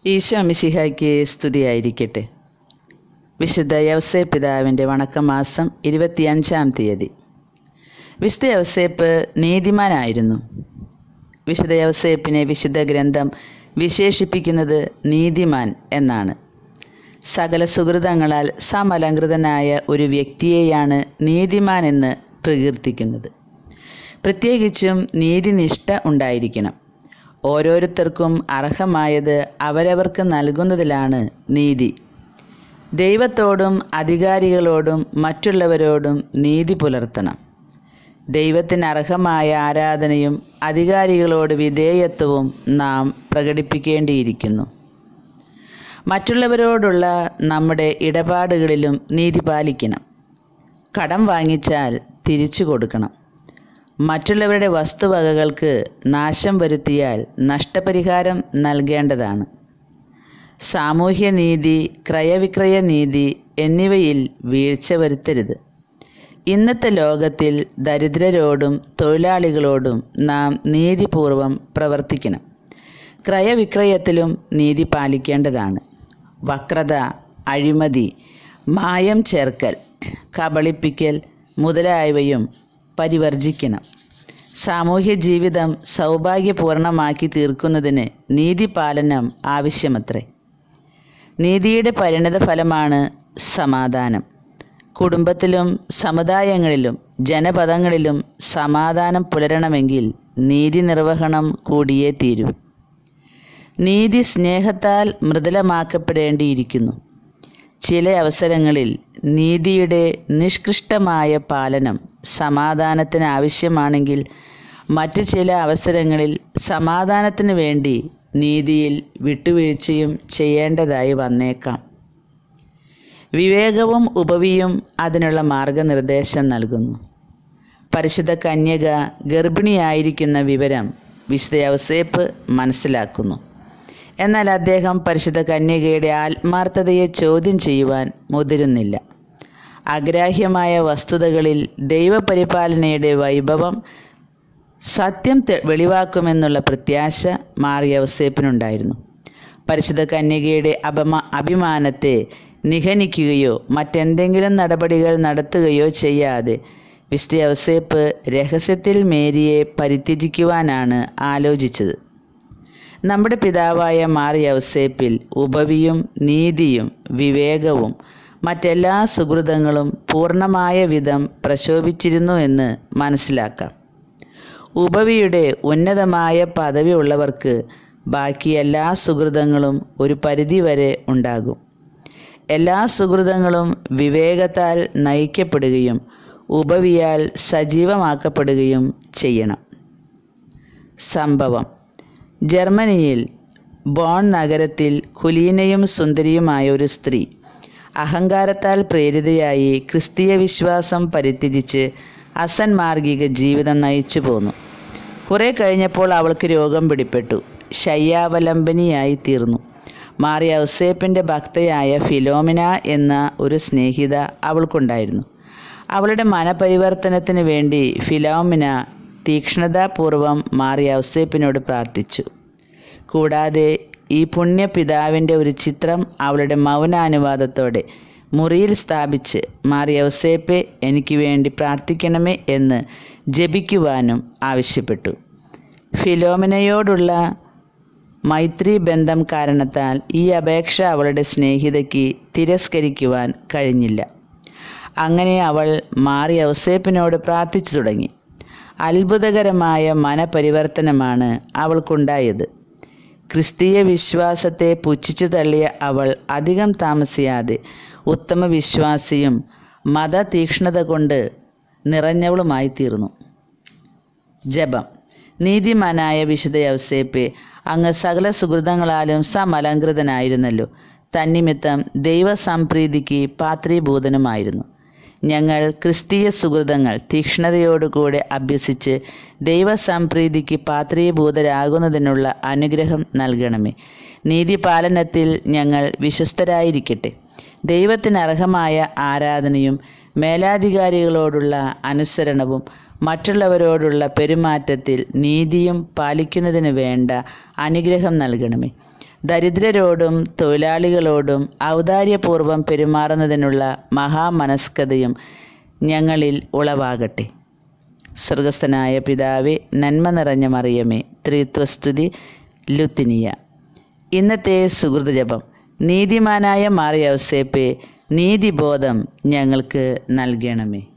ഈശോ മിശിഹായ്ക്ക് സ്തുതിയായിരിക്കട്ടെ വിശുദ്ധ യവസേ പിതാവിൻ്റെ വണക്കമാസം ഇരുപത്തിയഞ്ചാം തീയതി വിശുദ്ധ യവസേപ്പ് നീതിമാനായിരുന്നു വിശുദ്ധ യവസേപ്പിനെ വിശുദ്ധ ഗ്രന്ഥം വിശേഷിപ്പിക്കുന്നത് നീതിമാൻ എന്നാണ് സകല സുഹൃതങ്ങളാൽ സമലങ്കൃതനായ ഒരു വ്യക്തിയെയാണ് നീതിമാൻ എന്ന് പ്രകീർത്തിക്കുന്നത് പ്രത്യേകിച്ചും നീതിനിഷ്ഠ ഉണ്ടായിരിക്കണം ഓരോരുത്തർക്കും അർഹമായത് അവരവർക്ക് നൽകുന്നതിലാണ് നീതി ദൈവത്തോടും അധികാരികളോടും മറ്റുള്ളവരോടും നീതി പുലർത്തണം ദൈവത്തിന് അർഹമായ ആരാധനയും അധികാരികളോട് വിധേയത്വവും നാം പ്രകടിപ്പിക്കേണ്ടിയിരിക്കുന്നു മറ്റുള്ളവരോടുള്ള നമ്മുടെ ഇടപാടുകളിലും നീതി പാലിക്കണം കടം വാങ്ങിച്ചാൽ തിരിച്ചു കൊടുക്കണം മറ്റുള്ളവരുടെ വസ്തുവകകൾക്ക് നാശം വരുത്തിയാൽ നഷ്ടപരിഹാരം നൽകേണ്ടതാണ് സാമൂഹ്യനീതി ക്രയവിക്രയ നീതി എന്നിവയിൽ വീഴ്ച വരുത്തരുത് ഇന്നത്തെ ലോകത്തിൽ ദരിദ്രരോടും തൊഴിലാളികളോടും നാം നീതിപൂർവം പ്രവർത്തിക്കണം ക്രയവിക്രയത്തിലും നീതി പാലിക്കേണ്ടതാണ് വക്രത അഴിമതി മായം ചേർക്കൽ കബളിപ്പിക്കൽ മുതലായവയും പരിവർജിക്കണം സാമൂഹ്യ ജീവിതം സൗഭാഗ്യപൂർണമാക്കി തീർക്കുന്നതിന് നീതിപാലനം ആവശ്യമത്രേ നീതിയുടെ പരിണിത ഫലമാണ് സമാധാനം കുടുംബത്തിലും സമുദായങ്ങളിലും ജനപദങ്ങളിലും സമാധാനം പുലരണമെങ്കിൽ നീതി നിർവഹണം കൂടിയേ തീരൂ നീതി സ്നേഹത്താൽ മൃദുലമാക്കപ്പെടേണ്ടിയിരിക്കുന്നു ചില അവസരങ്ങളിൽ നീതിയുടെ നിഷ്കൃഷ്ടമായ പാലനം സമാധാനത്തിന് ആവശ്യമാണെങ്കിൽ മറ്റു ചില അവസരങ്ങളിൽ സമാധാനത്തിന് വേണ്ടി നീതിയിൽ വിട്ടുവീഴ്ചയും ചെയ്യേണ്ടതായി വന്നേക്കാം വിവേകവും ഉപവിയും അതിനുള്ള മാർഗനിർദ്ദേശം നൽകുന്നു പരിശുദ്ധ കന്യക ഗർഭിണിയായിരിക്കുന്ന വിവരം വിശുദ്ധ യവസേപ്പ് മനസ്സിലാക്കുന്നു എന്നാൽ അദ്ദേഹം പരിശുദ്ധ കന്യകയുടെ ആത്മാർത്ഥതയെ ചോദ്യം ചെയ്യുവാൻ മുതിരുന്നില്ല അഗ്രാഹ്യമായ വസ്തുതകളിൽ ദൈവപരിപാലനയുടെ വൈഭവം സത്യം വെളിവാക്കുമെന്നുള്ള പ്രത്യാശ മാറിയ ഔസേപ്പിനുണ്ടായിരുന്നു പരിശുദ്ധ കന്യകയുടെ അപമാ അഭിമാനത്തെ നിഹനിക്കുകയോ മറ്റെന്തെങ്കിലും നടപടികൾ നടത്തുകയോ ചെയ്യാതെ വിശുദ്ധ ഔസേപ്പ് രഹസ്യത്തിൽ മേരിയെ പരിത്യജിക്കുവാനാണ് ആലോചിച്ചത് നമ്മുടെ പിതാവായ മാറിയ ഔസേപ്പിൽ ഉപവിയും നീതിയും വിവേകവും മറ്റെല്ലാ സുഹൃതങ്ങളും പൂർണ്ണമായ വിധം പ്രശോഭിച്ചിരുന്നു എന്ന് മനസ്സിലാക്കാം ഉപവിയുടെ ഉന്നതമായ പദവി ഉള്ളവർക്ക് ബാക്കി എല്ലാ സുഹൃതങ്ങളും ഒരു പരിധിവരെ ഉണ്ടാകും എല്ലാ സുഹൃതങ്ങളും വിവേകത്താൽ നയിക്കപ്പെടുകയും ഉപവിയാൽ സജീവമാക്കപ്പെടുകയും ചെയ്യണം സംഭവം ജർമ്മനിയിൽ ബോൺ നഗരത്തിൽ കുലീനയും സുന്ദരിയുമായ ഒരു സ്ത്രീ അഹങ്കാരത്താൽ പ്രേരിതയായി ക്രിസ്തീയ വിശ്വാസം പരിത്യജിച്ച് അസന്മാർഗിക ജീവിതം നയിച്ചു പോന്നു കുറേ കഴിഞ്ഞപ്പോൾ അവൾക്ക് രോഗം പിടിപെട്ടു ശയ്യാവലംബനിയായി തീർന്നു മാറിയ ഔസേപ്പിൻ്റെ ഭക്തയായ ഫിലോമിന എന്ന ഒരു സ്നേഹിത അവൾക്കുണ്ടായിരുന്നു അവളുടെ മനപരിവർത്തനത്തിന് വേണ്ടി ഫിലോമിന തീക്ഷ്ണതാപൂർവം മാറിയ ഔസേപ്പിനോട് പ്രാർത്ഥിച്ചു കൂടാതെ ഈ പുണ്യപിതാവിൻ്റെ ഒരു ചിത്രം അവളുടെ മൗനാനുവാദത്തോടെ മുറിയിൽ സ്ഥാപിച്ച് മാറിയ ഔസേപ്പെ എനിക്ക് വേണ്ടി പ്രാർത്ഥിക്കണമേ എന്ന് ജപിക്കുവാനും ആവശ്യപ്പെട്ടു ഫിലോമിനയോടുള്ള മൈത്രി ബന്ധം കാരണത്താൽ ഈ അപേക്ഷ അവളുടെ സ്നേഹിതയ്ക്ക് തിരസ്കരിക്കുവാൻ കഴിഞ്ഞില്ല അങ്ങനെ അവൾ മാറി ഔസേപ്പിനോട് പ്രാർത്ഥിച്ചു തുടങ്ങി അത്ഭുതകരമായ മനപരിവർത്തനമാണ് അവൾക്കുണ്ടായത് ക്രിസ്തീയ വിശ്വാസത്തെ പുച്ഛിച്ചു തള്ളിയ അവൾ അധികം താമസിയാതെ ഉത്തമ വിശ്വാസിയും മതതീക്ഷ്ണത കൊണ്ട് നിറഞ്ഞവളുമായി തീർന്നു ജപം നീതിമാനായ വിശുദ്ധ യവസേപ്പെ അങ്ങ് സകല സുഹൃതങ്ങളാലും സമലങ്കൃതനായിരുന്നല്ലോ തന്നിമിത്തം ദൈവസംപ്രീതിക്ക് പാത്രീഭൂതനുമായിരുന്നു ഞങ്ങൾ ക്രിസ്തീയ സുഹൃതങ്ങൾ തീക്ഷ്ണതയോടുകൂടെ അഭ്യസിച്ച് ദൈവസംപ്രീതിക്ക് പാത്രീഭൂതരാകുന്നതിനുള്ള അനുഗ്രഹം നൽകണമേ നീതിപാലനത്തിൽ ഞങ്ങൾ വിശ്വസ്തരായിരിക്കട്ടെ ദൈവത്തിന് അർഹമായ ആരാധനയും മേലാധികാരികളോടുള്ള അനുസരണവും മറ്റുള്ളവരോടുള്ള പെരുമാറ്റത്തിൽ നീതിയും പാലിക്കുന്നതിന് വേണ്ട അനുഗ്രഹം നൽകണമേ ദരിദ്രരോടും തൊഴിലാളികളോടും ഔദാര്യപൂർവം പെരുമാറുന്നതിനുള്ള മഹാമനസ്കതയും ഞങ്ങളിൽ ഉളവാകട്ടെ സ്വർഗസ്ഥനായ പിതാവെ നന്മ നിറഞ്ഞ മറിയമേ ത്രിത്വസ്തുതി ലുത്തിനിയ ഇന്നത്തെ സുഹൃത ജപം നീതിമാനായ മാറിയ ഔസേപ്പെ നീതിബോധം ഞങ്ങൾക്ക് നൽകണമേ